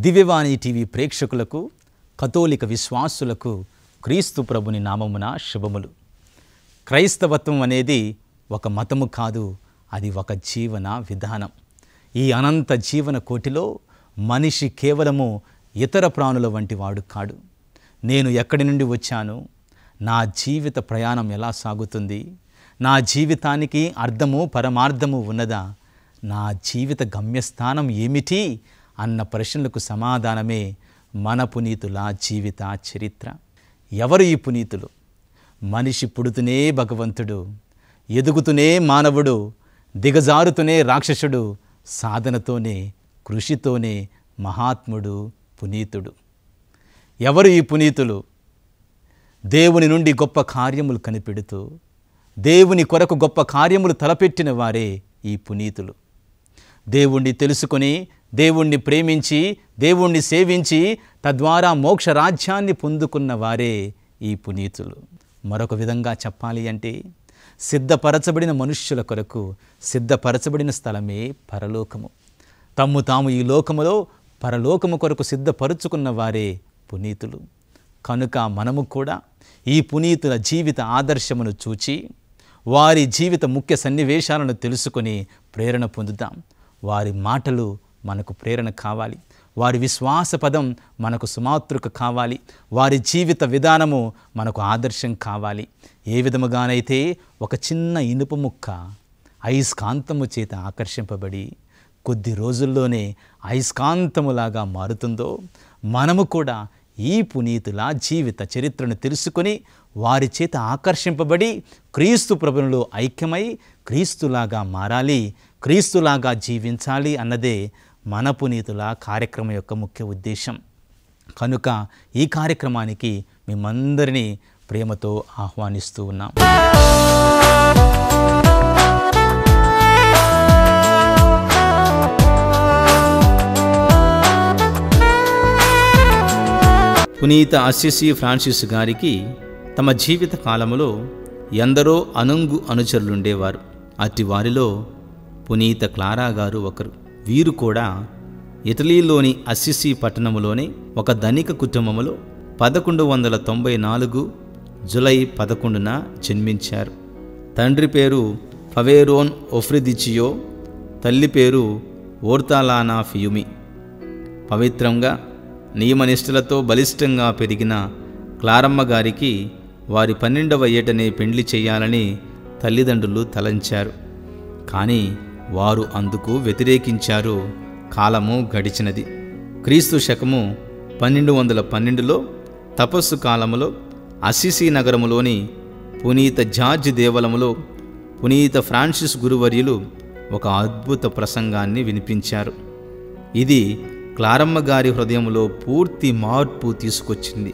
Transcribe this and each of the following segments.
దివ్యవాణి TV ప్రేక్షకులకు కథోలిక విశ్వాసులకు క్రీస్తు ప్రభుని నామమున శుభములు క్రైస్తవత్వం అనేది ఒక మతము కాదు అది ఒక జీవన విధానం ఈ అనంత జీవన కోటిలో మనిషి కేవలము ఇతర ప్రాణుల వంటి వాడు కాడు నేను ఎక్కడి నుండి వచ్చాను నా జీవిత ప్రయాణం ఎలా సాగుతుంది నా జీవితానికి అర్థము పరమార్థము ఉన్నదా నా జీవిత గమ్యస్థానం ఏమిటి అన్న ప్రశ్నలకు సమాధానమే మన పునీతుల జీవిత చరిత్ర ఎవరు ఈ పునీతులు మనిషి పుడుతూనే భగవంతుడు ఎదుగుతూనే మానవుడు దిగజారుతూనే రాక్షసుడు సాధనతోనే కృషితోనే మహాత్ముడు పునీతుడు ఎవరు ఈ పునీతులు దేవుని నుండి గొప్ప కార్యములు కనిపెడుతూ దేవుని కొరకు గొప్ప కార్యములు తలపెట్టిన వారే ఈ పునీతులు దేవుణ్ణి తెలుసుకొని దేవుణ్ణి ప్రేమించి దేవుణ్ణి సేవించి తద్వారా మోక్ష రాజ్యాన్ని పొందుకున్న వారే ఈ పునీతులు మరొక విధంగా చెప్పాలి అంటే సిద్ధపరచబడిన మనుష్యుల కొరకు సిద్ధపరచబడిన స్థలమే పరలోకము తమ్ము తాము ఈ లోకములో పరలోకము కొరకు సిద్ధపరుచుకున్న వారే పునీతులు కనుక మనము కూడా ఈ పునీతుల జీవిత ఆదర్శమును చూచి వారి జీవిత ముఖ్య సన్నివేశాలను తెలుసుకొని ప్రేరణ పొందుతాం వారి మాటలు మనకు ప్రేరణ కావాలి వారి విశ్వాస పదం మనకు సుమాతృక కావాలి వారి జీవిత విధానము మనకు ఆదర్శం కావాలి ఏ విధముగానైతే ఒక చిన్న ఇనుప ముక్క అయస్కాంతము చేత ఆకర్షింపబడి కొద్ది రోజుల్లోనే అయస్కాంతములాగా మారుతుందో మనము కూడా ఈ పునీతుల జీవిత చరిత్రను తెలుసుకొని వారి చేత ఆకర్షింపబడి క్రీస్తు ప్రభువులో ఐక్యమై క్రీస్తులాగా మారాలి క్రీస్తులాగా జీవించాలి అన్నదే మన పునీతుల కార్యక్రమం యొక్క ముఖ్య ఉద్దేశం కనుక ఈ కార్యక్రమానికి మేమందరినీ ప్రేమతో ఆహ్వానిస్తూ ఉన్నాం పునీత అస్సిసి ఫ్రాన్సిస్ గారికి తమ జీవిత కాలములో ఎందరో అనుంగు అనుచరులుండేవారు అట్టి వారిలో పునీత క్లారా గారు ఒకరు వీరు కూడా ఇటలీలోని అస్సిసి పట్టణములోని ఒక ధనిక కుటుంబములో పదకొండు వందల తొంభై నాలుగు జులై పదకొండున జన్మించారు తండ్రి పేరు ఫవేరోన్ ఒఫ్రిదిచియో తల్లి పేరు ఓర్తాలానా ఫియుమి పవిత్రంగా నియమనిష్టలతో బలిష్టంగా పెరిగిన క్లారమ్మ గారికి వారి పన్నెండవ ఏటనే పెండ్లి చేయాలని తల్లిదండ్రులు తలంచారు కానీ వారు అందుకు వ్యతిరేకించారు కాలము గడిచినది క్రీస్తు శకము పన్నెండు వందల పన్నెండులో తపస్సు కాలములో అసిసి నగరములోని పునీత జార్జ్ దేవలములో పునీత ఫ్రాన్సిస్ గురువర్యులు ఒక అద్భుత ప్రసంగాన్ని వినిపించారు ఇది క్లారమ్మ గారి హృదయంలో పూర్తి మార్పు తీసుకొచ్చింది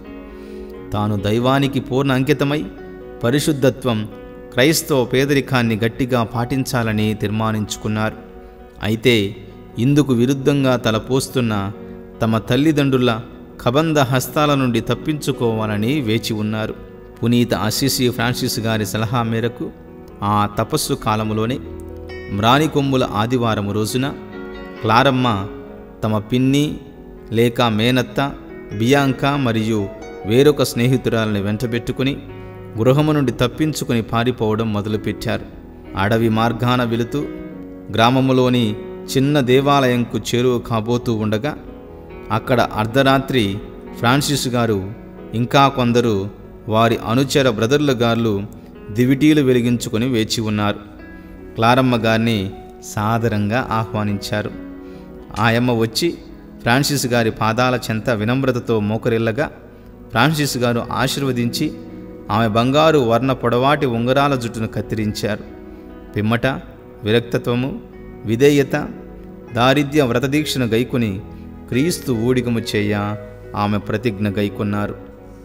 తాను దైవానికి పూర్ణ అంకితమై పరిశుద్ధత్వం క్రైస్తవ పేదరికాన్ని గట్టిగా పాటించాలని తీర్మానించుకున్నారు అయితే ఇందుకు విరుద్ధంగా తలపోస్తున్న తమ తల్లిదండ్రుల కబంధ హస్తాల నుండి తప్పించుకోవాలని వేచి ఉన్నారు పునీత అసిసి ఫ్రాన్సిస్ గారి సలహా మేరకు ఆ తపస్సు కాలములోనే మ్రానికొమ్ముల ఆదివారం రోజున క్లారమ్మ తమ పిన్ని లేక మేనత్త బియాంక మరియు వేరొక స్నేహితురాలని వెంటబెట్టుకుని గృహము నుండి తప్పించుకుని పారిపోవడం మొదలుపెట్టారు అడవి మార్గాన వెళుతూ గ్రామములోని చిన్న దేవాలయంకు చేరువ కాబోతూ ఉండగా అక్కడ అర్ధరాత్రి ఫ్రాన్సిస్ గారు ఇంకా కొందరు వారి అనుచర బ్రదర్ల గారు దివిటీలు వెలిగించుకొని వేచి ఉన్నారు క్లారమ్మ గారిని సాదరంగా ఆహ్వానించారు ఆయమ్మ వచ్చి ఫ్రాన్సిస్ గారి పాదాల చెంత వినమ్రతతో మోకరిల్లగా ఫ్రాన్సిస్ గారు ఆశీర్వదించి ఆమె బంగారు వర్ణ పొడవాటి ఉంగరాల జుట్టును కత్తిరించారు పిమ్మట విరక్తత్వము విధేయత దారిద్ర్య వ్రతదీక్షను గైకొని క్రీస్తు ఊడిగము చేయ ఆమె ప్రతిజ్ఞ గైకొన్నారు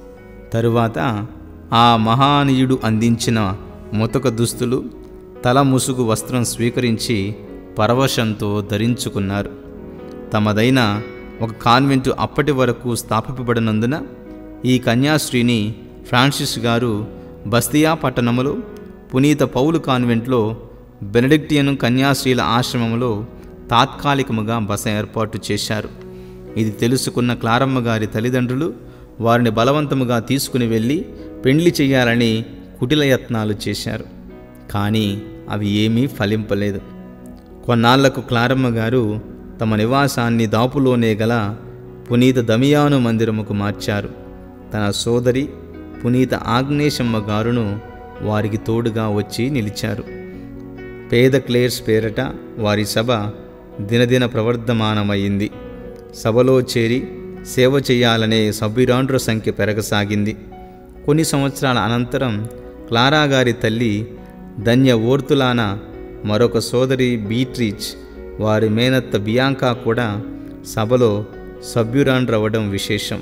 తరువాత ఆ మహానీయుడు అందించిన ముతక దుస్తులు తల ముసుగు వస్త్రం స్వీకరించి పరవశంతో ధరించుకున్నారు తమదైన ఒక కాన్వెంటు అప్పటి వరకు స్థాపింపబడినందున ఈ కన్యాశ్రీని ఫ్రాన్సిస్ గారు బస్తియా పట్టణములో పునీత పౌలు కాన్వెంట్లో బెనడిక్టియన్ కన్యాశ్రీల ఆశ్రమంలో తాత్కాలికముగా బస ఏర్పాటు చేశారు ఇది తెలుసుకున్న క్లారమ్మ గారి తల్లిదండ్రులు వారిని బలవంతముగా తీసుకుని వెళ్ళి పెండ్లి చేయాలని కుటిల యత్నాలు చేశారు కానీ అవి ఏమీ ఫలింపలేదు కొన్నాళ్లకు క్లారమ్మ గారు తమ నివాసాన్ని దాపులోనే గల పునీత దమియాను మందిరముకు మార్చారు తన సోదరి పునీత ఆగ్నేశమ్మ గారును వారికి తోడుగా వచ్చి నిలిచారు పేద క్లేర్స్ పేరట వారి సభ దినదిన ప్రవర్ధమానమైంది సభలో చేరి సేవ చేయాలనే సభ్యురాండ్ర సంఖ్య పెరగసాగింది కొన్ని సంవత్సరాల అనంతరం క్లారా గారి తల్లి ధన్య ఓర్తులాన మరొక సోదరి బీట్రిచ్ వారి మేనత్త బియాంకా కూడా సభలో సభ్యురాండ్రవ్వడం విశేషం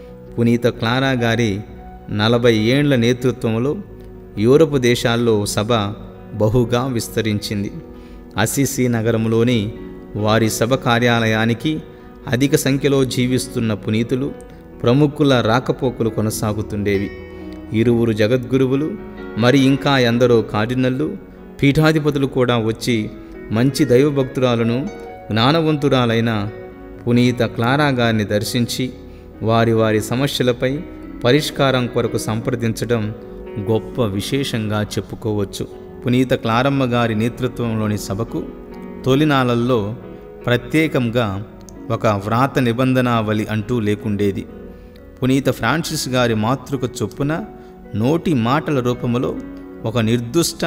పునీత క్లారా గారి నలభై ఏండ్ల నేతృత్వంలో యూరప్ దేశాల్లో సభ బహుగా విస్తరించింది అసిసి నగరంలోని వారి సభ కార్యాలయానికి అధిక సంఖ్యలో జీవిస్తున్న పునీతులు ప్రముఖుల రాకపోకలు కొనసాగుతుండేవి ఇరువురు జగద్గురువులు మరి ఇంకా ఎందరో కార్డినళ్ళు పీఠాధిపతులు కూడా వచ్చి మంచి దైవభక్తురాలను జ్ఞానవంతురాలైన పునీత క్లారా గారిని దర్శించి వారి వారి సమస్యలపై పరిష్కారం కొరకు సంప్రదించడం గొప్ప విశేషంగా చెప్పుకోవచ్చు పునీత క్లారమ్మ గారి నేతృత్వంలోని సభకు తొలినాళ్ళల్లో ప్రత్యేకంగా ఒక వ్రాత నిబంధనావళి అంటూ లేకుండేది పునీత ఫ్రాన్సిస్ గారి మాతృక చొప్పున నోటి మాటల రూపములో ఒక నిర్దుష్ట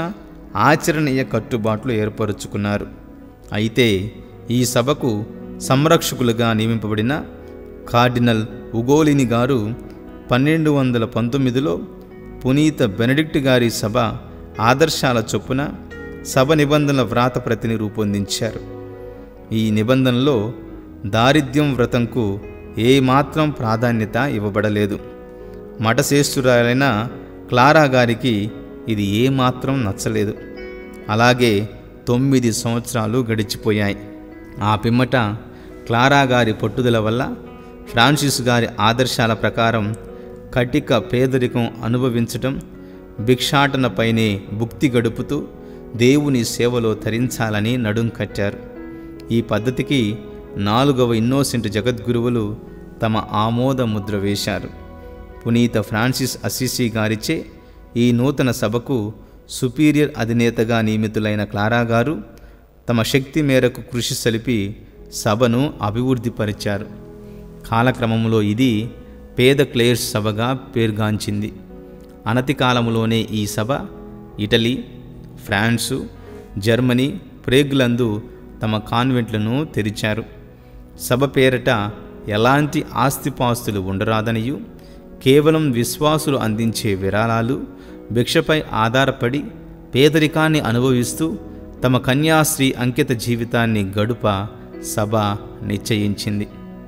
ఆచరణీయ కట్టుబాట్లు ఏర్పరుచుకున్నారు అయితే ఈ సభకు సంరక్షకులుగా నియమింపబడిన కార్డినల్ ఉగోలిని గారు పన్నెండు వందల పంతొమ్మిదిలో పునీత బెనడిక్ట్ గారి సభ ఆదర్శాల చొప్పున సభ నిబంధనల వ్రాత ప్రతిని రూపొందించారు ఈ నిబంధనలో దారిద్ర్యం వ్రతంకు ఏమాత్రం ప్రాధాన్యత ఇవ్వబడలేదు మఠశ్రేష్ఠురాలైన క్లారా గారికి ఇది ఏమాత్రం నచ్చలేదు అలాగే తొమ్మిది సంవత్సరాలు గడిచిపోయాయి ఆ పిమ్మట క్లారా గారి పట్టుదల వల్ల ఫ్రాన్సిస్ గారి ఆదర్శాల ప్రకారం కటిక పేదరికం అనుభవించటం భిక్షాటనపైనే భుక్తి గడుపుతూ దేవుని సేవలో తరించాలని నడుం కట్టారు ఈ పద్ధతికి నాలుగవ ఇన్నోసెంట్ జగద్గురువులు తమ ఆమోద ముద్ర వేశారు పునీత ఫ్రాన్సిస్ అసిసి గారిచే ఈ నూతన సభకు సుపీరియర్ అధినేతగా నియమితులైన క్లారా గారు తమ శక్తి మేరకు కృషి సలిపి సభను అభివృద్ధిపరిచారు కాలక్రమంలో ఇది పేద క్లేయర్స్ సభగా పేరుగాంచింది అనతి కాలంలోనే ఈ సభ ఇటలీ ఫ్రాన్సు జర్మనీ ప్రేగులందు తమ కాన్వెంట్లను తెరిచారు సభ పేరట ఎలాంటి ఆస్తిపాస్తులు ఉండరాదనియు కేవలం విశ్వాసులు అందించే విరాళాలు భిక్షపై ఆధారపడి పేదరికాన్ని అనుభవిస్తూ తమ కన్యాశ్రీ అంకిత జీవితాన్ని గడుప సభ నిశ్చయించింది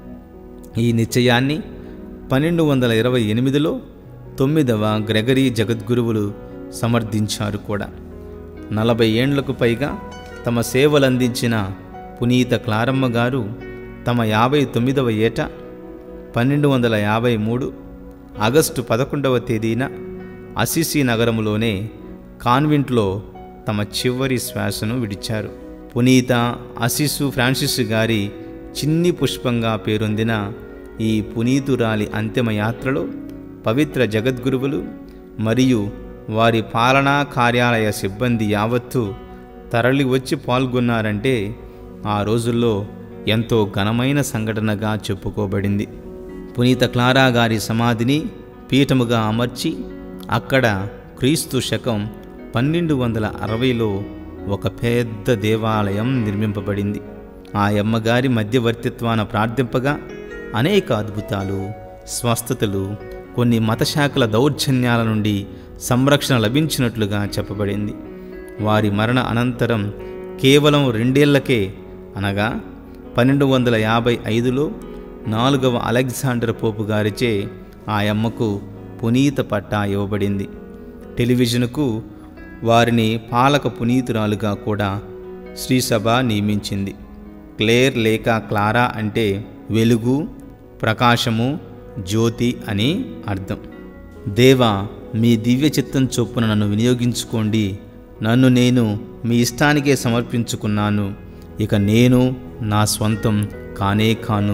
ఈ నిశ్చయాన్ని పన్నెండు వందల ఇరవై ఎనిమిదిలో తొమ్మిదవ గ్రెగరీ జగద్గురువులు సమర్థించారు కూడా నలభై ఏండ్లకు పైగా తమ సేవలందించిన పునీత క్లారమ్మ గారు తమ యాభై తొమ్మిదవ ఏట పన్నెండు వందల యాభై మూడు ఆగస్టు పదకొండవ తేదీన అసిసి నగరంలోనే కాన్వెంట్లో తమ చివరి శ్వాసను విడిచారు పునీత అసిసు ఫ్రాన్సిస్ గారి చిన్ని పుష్పంగా పేరొందిన ఈ పునీతురాలి అంతిమ యాత్రలో పవిత్ర జగద్గురువులు మరియు వారి పాలనా కార్యాలయ సిబ్బంది యావత్తు తరలి వచ్చి పాల్గొన్నారంటే ఆ రోజుల్లో ఎంతో ఘనమైన సంఘటనగా చెప్పుకోబడింది పునీత క్లారా గారి సమాధిని పీఠముగా అమర్చి అక్కడ క్రీస్తు శకం పన్నెండు వందల అరవైలో ఒక పెద్ద దేవాలయం నిర్మింపబడింది ఆ అమ్మగారి మధ్యవర్తిత్వాన ప్రార్థింపగా అనేక అద్భుతాలు స్వస్థతలు కొన్ని మతశాఖల దౌర్జన్యాల నుండి సంరక్షణ లభించినట్లుగా చెప్పబడింది వారి మరణ అనంతరం కేవలం రెండేళ్లకే అనగా పన్నెండు వందల యాభై ఐదులో నాలుగవ అలెగ్జాండర్ పోపు గారిచే ఆ అమ్మకు పునీత పట్టా ఇవ్వబడింది టెలివిజన్కు వారిని పాలక పునీతురాలుగా కూడా శ్రీసభ నియమించింది క్లేర్ లేక క్లారా అంటే వెలుగు ప్రకాశము జ్యోతి అని అర్థం దేవా మీ దివ్య చిత్తం చొప్పున నన్ను వినియోగించుకోండి నన్ను నేను మీ ఇష్టానికే సమర్పించుకున్నాను ఇక నేను నా స్వంతం కానే కాను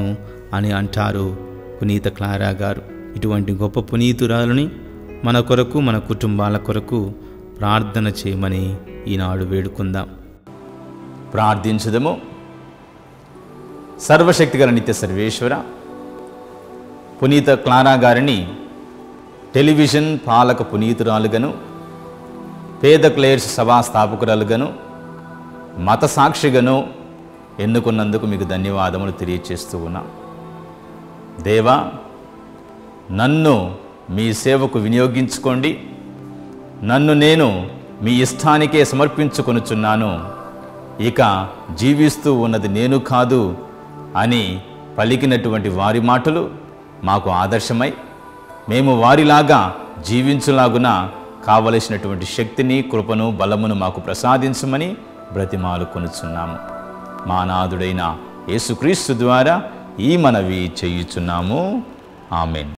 అని అంటారు పునీత క్లారా గారు ఇటువంటి గొప్ప పునీతురాలని మన కొరకు మన కుటుంబాల కొరకు ప్రార్థన చేయమని ఈనాడు వేడుకుందాం ప్రార్థించుదము సర్వశక్తిగల నిత్య సర్వేశ్వర పునీత క్లారా గారిని టెలివిజన్ పాలక పునీతురాలుగను పేద క్లేర్స్ సభా స్థాపకురాలుగను మత సాక్షిగను ఎన్నుకున్నందుకు మీకు ధన్యవాదములు తెలియచేస్తూ ఉన్నా దేవా నన్ను మీ సేవకు వినియోగించుకోండి నన్ను నేను మీ ఇష్టానికే సమర్పించుకొనుచున్నాను ఇక జీవిస్తూ ఉన్నది నేను కాదు అని పలికినటువంటి వారి మాటలు మాకు ఆదర్శమై మేము వారిలాగా జీవించులాగున కావలసినటువంటి శక్తిని కృపను బలమును మాకు ప్రసాదించమని బ్రతిమాలు కొనుచున్నాము మా నాథుడైన యేసుక్రీస్తు ద్వారా ఈ మనవి చేయుచున్నాము ఆమెన్